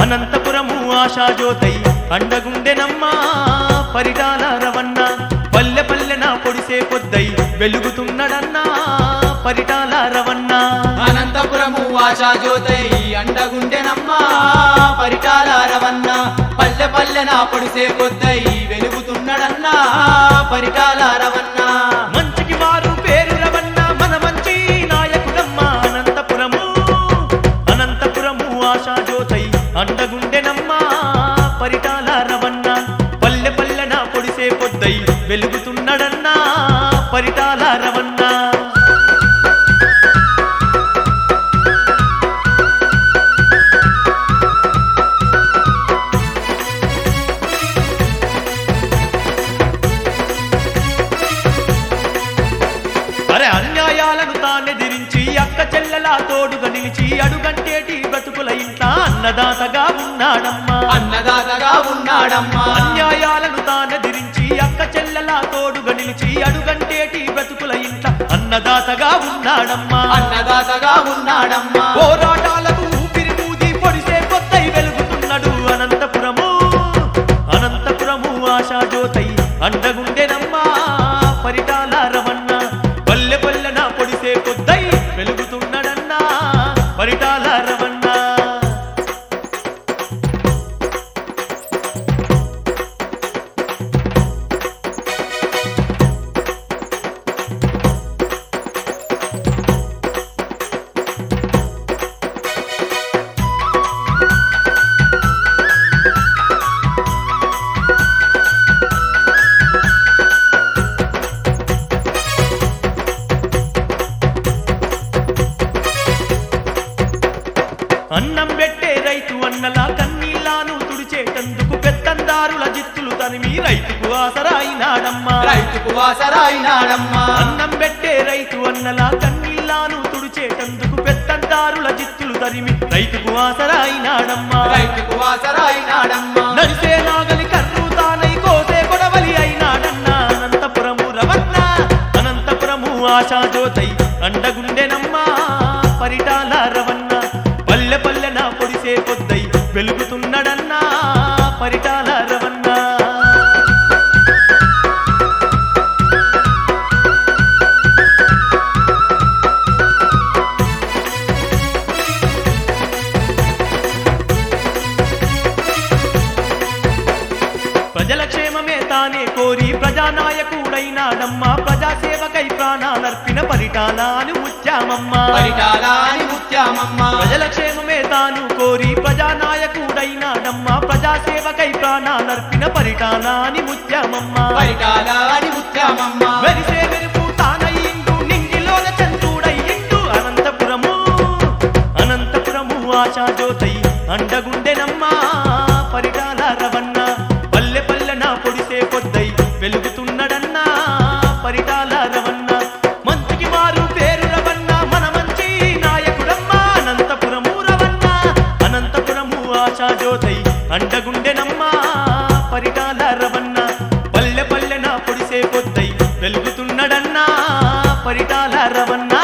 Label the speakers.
Speaker 1: అనంతపురము ఆశాజ్యోతై అండగుండెనమ్మా పరిటాల రవన్న పల్లె పల్లెన పొడిసే పొద్దై వెలుగుతున్నడన్నా పరిటాల రవన్న
Speaker 2: అనంతపురము ఆశా జ్యోతై అండగుండెనమ్మా పరిటాల రవన్న పల్లె పల్లెన పొడిసే పొద్దై వెలుగుతున్నాడన్నా పరిటాల రవన్న
Speaker 1: మంచికి వారు పేరు రవన్న మన మంచి నాయకుడమ్మా అనంతపురము అనంతపురము ఆశాజ్యోతై అండగుండెనమ్మా పరిటాల రవన్న పల్లె పల్లెన పొడిసే పొద్దై వెలుగుతున్నడన్నా పరిటాల రవన్న అరే అన్యాయాలను తానెదిరించి అక్క చెల్లెలా తోడుగా నిలిచి అడుగంటేటి బ్రతుకుల ఇంట అన్నదాతగా ఉన్నాడమ్మా
Speaker 2: అన్నదాతగా ఉన్నాడమ్మా
Speaker 1: అన్యాయాలను తానెదిరించి అక్క చెల్లెలా తోడుగా నిలిచి అడుగంటేటి బ్రతుకుల ఇంట అన్నదాతగా ఉన్నాడమ్మా
Speaker 2: అన్నదాతగా ఉన్నాడమ్మా
Speaker 1: పోరాటాలకు ఊపిరి మూది పొడిసే కొత్తై వెలుగుతున్నాడు అనంతపురము అనంతపురము ఆశాజ్యోతై అండగుండెనమ్మా పరిటాల రవన్న పల్లె పల్లెన పొడిసే కొద్దై వెలుగుతున్నాడన్నా పరిటాల రవన్న అన్నం పెట్టే రైతు అన్నలా కన్నీళ్లాను తుడిచేటందుకు పెత్తందారుల జిత్తులు తనిమి రైతుకు ఆసరాయినాడమ్మా
Speaker 2: రైతుకు వాసరాయినాడమ్మా
Speaker 1: అన్నం పెట్టే రైతు అన్నలా కన్నీళ్లాను తుడిచేటందుకు పెత్తందారుల జిత్తులు తరిమి రైతుకు ఆసరాయినాడమ్మా
Speaker 2: రైతుకు వాసరాయినాడమ్మా
Speaker 1: నడిసే నాగలి కర్రు తానై కోసే కొడవలి అయినాడన్నా అనంతపురము రవన్న అనంతపురము ఆశాజ్యోతై అండగుండెనమ్మా పరిటాల రవన్న పల్లె పల్లెన పొడిసే పొద్దై వెలుగుతున్నడన్నా పరిటాల రవన్న ప్రజల క్షేమమే తానే కోరి ప్రజానాయకుడైనాడమ్మా ప్రజాసేవకై ప్రాణాలర్పిన పరిటాలాను ముత్యామమ్మా
Speaker 2: పరిటాలాని ముత్యామమ్మా
Speaker 1: ప్రజల క్షేమమే తాను కోరి ప్రజానాయకుడైనాడమ్మా ప్రజాసేవకై ప్రాణాలర్పిన పరిటాలాని ముత్యామమ్మా
Speaker 2: పరిటాలాని ముత్యామమ్మా
Speaker 1: వెరిసే వెరుపు తానయ్యిండు నింగిలోన చంద్రుడయ్యిండు అనంతపురము అనంతపురము ఆశాజ్యోతై అండగుండెనమ్మా పరిటాల రవన్న పల్లె పల్లెన పొడిసే పొద్దై వెలుగుతున్నడన్నా పరిటాల రవన్న మంచికి మారు పేరు రవన్న మన మంచి నాయకుడమ్మా అనంతపురము రవన్న అనంతపురము ఆశాజ్యోతై అండగుండెనమ్మా పరిటాల రవన్న పల్లె పల్లెన పొడిసే పొద్దై వెలుగుతున్నడన్నా పరిటాల రవన్న